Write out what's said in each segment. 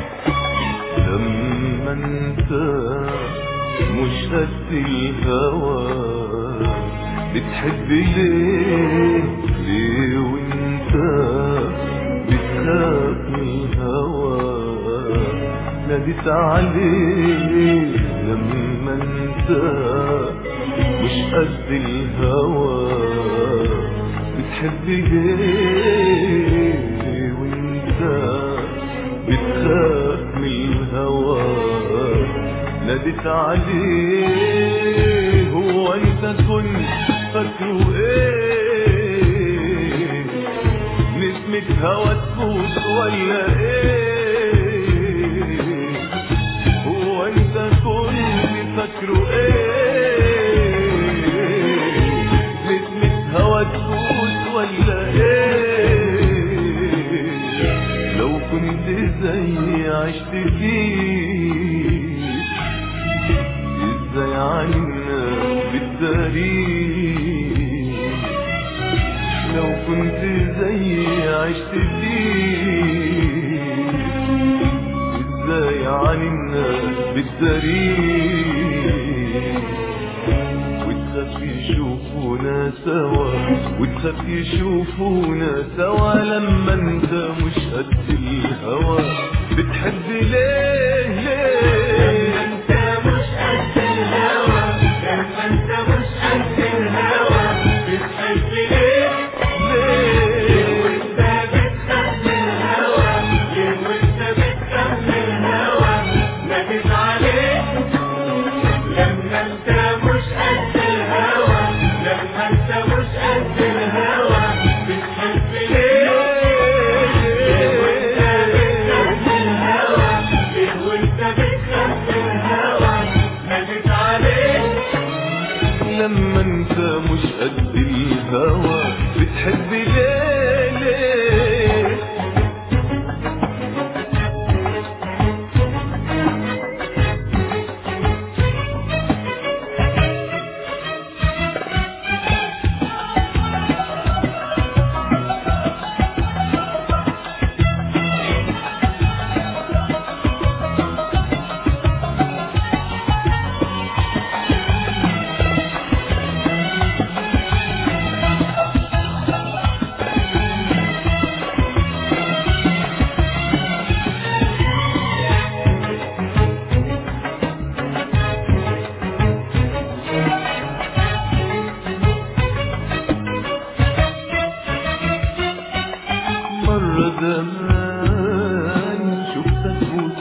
لما انت مش قد الهوى بتحب ليه ليه وانت بتخاف من الهوى ناديت عليه لما انت مش قد الهوى بتحب ليه وانت بتخاف من الهوى ناديت عليه هو انت كنت فاكره ايه نسمة هوا تفوت ولا ايه هو انت كنت فاكره ايه نسمة هوا تفوت ولا ايه لو كنت زي عشت فيه ازاي عنا بالتاريخ لو كنت زي عشت فيه ازاي عن الناس بالتاريخ وتخاف يشوفونا سوا وتخاف يشوفونا سوا لما انت مش قد الهوى بتحب ليه ليه انت مش قد الهوى لما انت مش قد الهوى بتحب ليه ليه وانت بتخاف من الهوى ليه وانت بتخاف من الهوى ناديت عليك لما انت مش قد الهوى لما انت مش قد الهوى بتحب ليه وانت بتخاف من الهوى ليه وانت بتخاف من الهوى ناديت عليك لما انت مش قد الهوى بتحب ليه ليه مرة زمان شفتك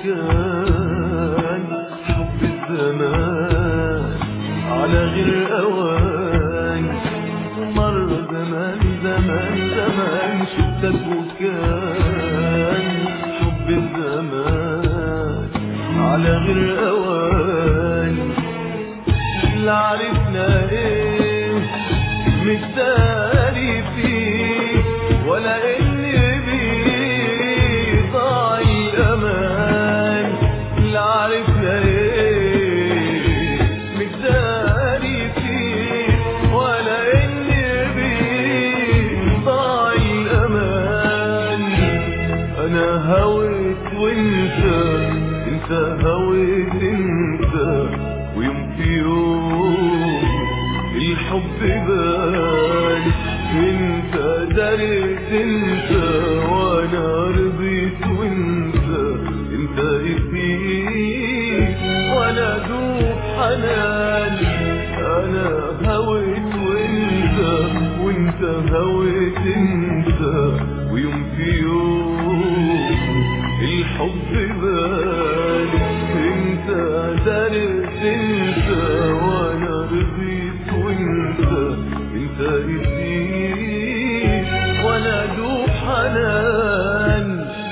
وكان حب الزمان على غير أوان مرة زمان زمان زمان شفتك وكان حب الزمان على غير أوان لا عرفنا ايه مش داري فيه ولا اني بيه ضاع الامان لا عرفنا ايه مش داري فيه ولا اني بيه ضاع الامان انا هويت وانت انت هويت انت ويوم في يوم الحب بان انت دريت انت وانا رضيت وانت انت اديت وانا دوب حنان انا هويت وانت وانت هويت انت ويوم في يوم الحب بان انت درت انت وانا رضيت وانت انت اديت وانا دوب حنان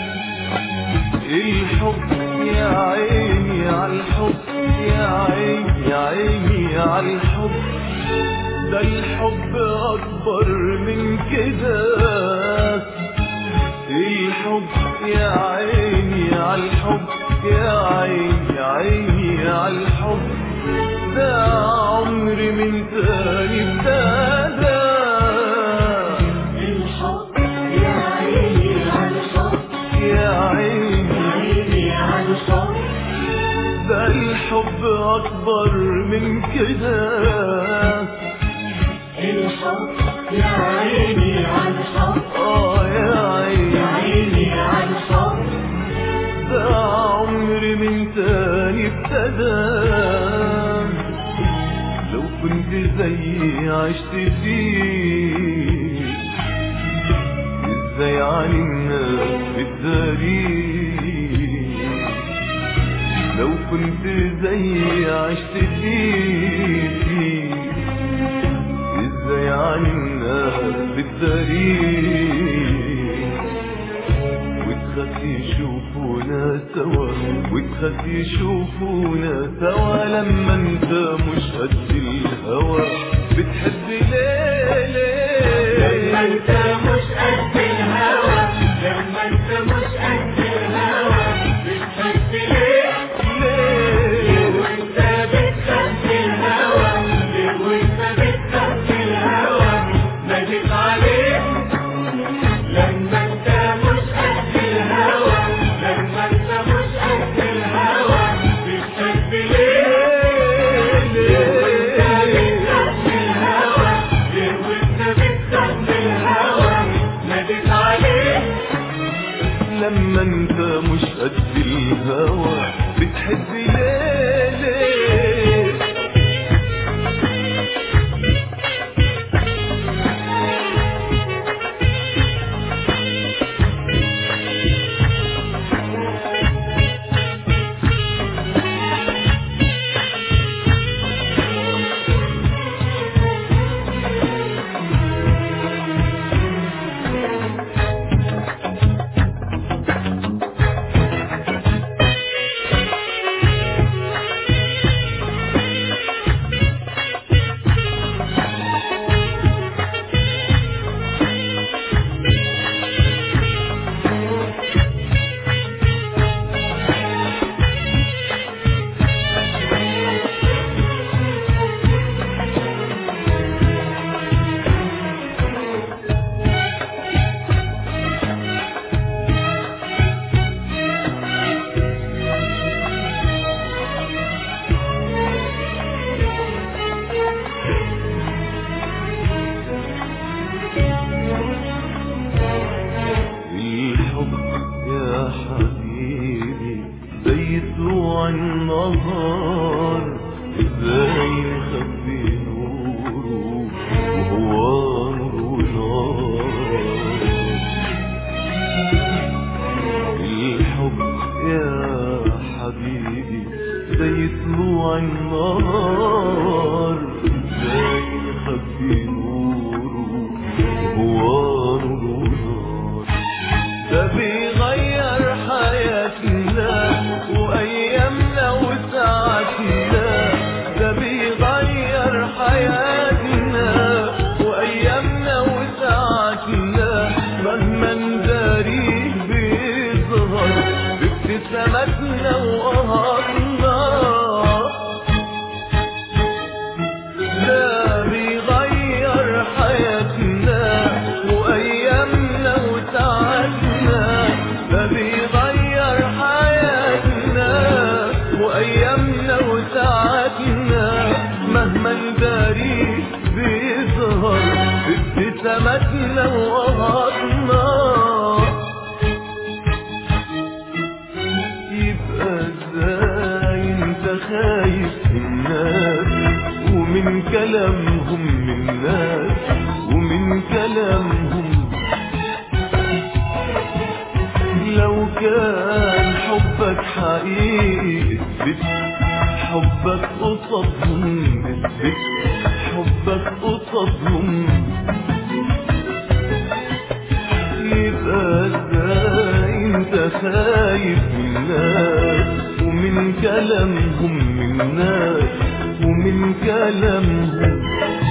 الحب يا عيني على الحب يا عيني يا عيني على الحب ده الحب اكبر من كده الحب يا عيني على الحب يا عيني يا عيني على الحب ده عمري من تاني ابتدى الحب يا عيني على الحب يا عيني عيني ده الحب أكبر من كده الحب يا عيني على الحب آه يا يا عيني عيني على الحب ده عمري من تاني ابتدى لو كنت زي عشت فيه ازاي عن الناس بتداري لو كنت زي عشت فيه ازاي عن الناس بتداري وتخاف يشوفونا سوا وتخاف يشوفونا سوا لما انت مش قد الهوى بتحب ليه لما انت ليه مش قد الهوى لما انت مش قد الهوى بتحس ليه ليه وانت بتخاف الهوى ليه وانت بتخاف الهوى ناديت عليه لما انت مش قد الهوى لما انت مش قد الهوى بتحس ليه ليه وانت بتخاف الهوى ليه وانت بتخاف الهوى ناديت عليه لما انت مش قد الهوى بتحب ليه ليه الحب يا حبيبي زي طلوع النهار ازاي نخبي نوره وهو نور نار الحب يا حبيبي زي طلوع النهار ازاي نخبي نوره وهو نور نار ده بيغير حياتنا وايامنا وساعاتنا ده بيغير حياتنا وايامنا وساعاتنا مهما نداريه بيظهر بابتساماتنا وقهرنا ده بيغير حياتنا وايامنا وساعاتنا ده بيغير حياتنا وايامنا وساعاتنا مهما نداري بيظهر بابتساماتنا وقهرنا يبقى ازاي انت خايف من الناس ومن كلامهم من الناس ومن كلامهم لو كان حبك حقيقي اثبت حبك قصادهم اثبت حبك قصادهم يبقى ازاي انت خايف من الناس ومن كلامهم من الناس ومن كلامهم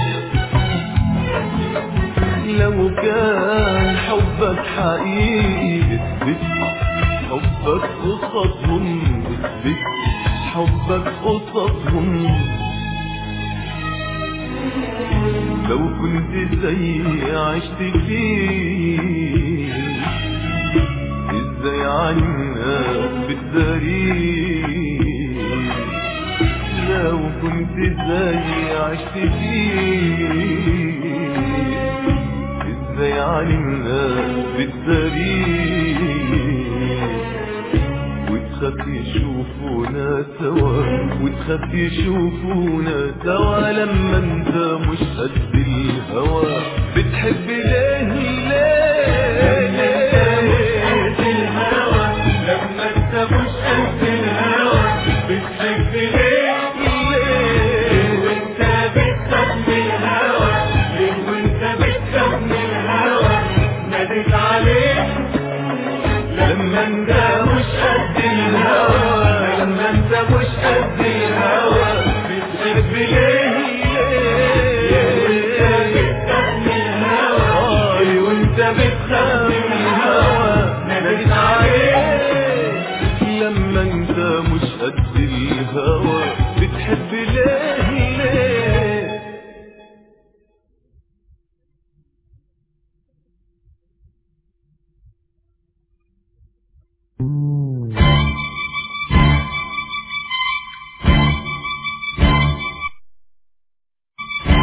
لو كان حبك حقيقي اثبت حبك قصادهم اثبت حبك قصادهم لو كنت زي عشت فيه ازاي عنا بتداري كنت زي عشت فيه ازاي عن الناس بتداريه وتخاف يشوفونا سوا وتخاف يشوفونا سوا لما انت مش قد الهوى بتحب ليه قد ليه الهوى لما انت مش قد الهوى بتحب ليه ليه وانت بتخاف من الهوى ليه وانت بتخاف من الهوى ناديت عليك لما انت مش قد الهوى لما انت مش قد الهوى بتحب ليه وانت بتخاف من الهوى آه، وانت بتخاف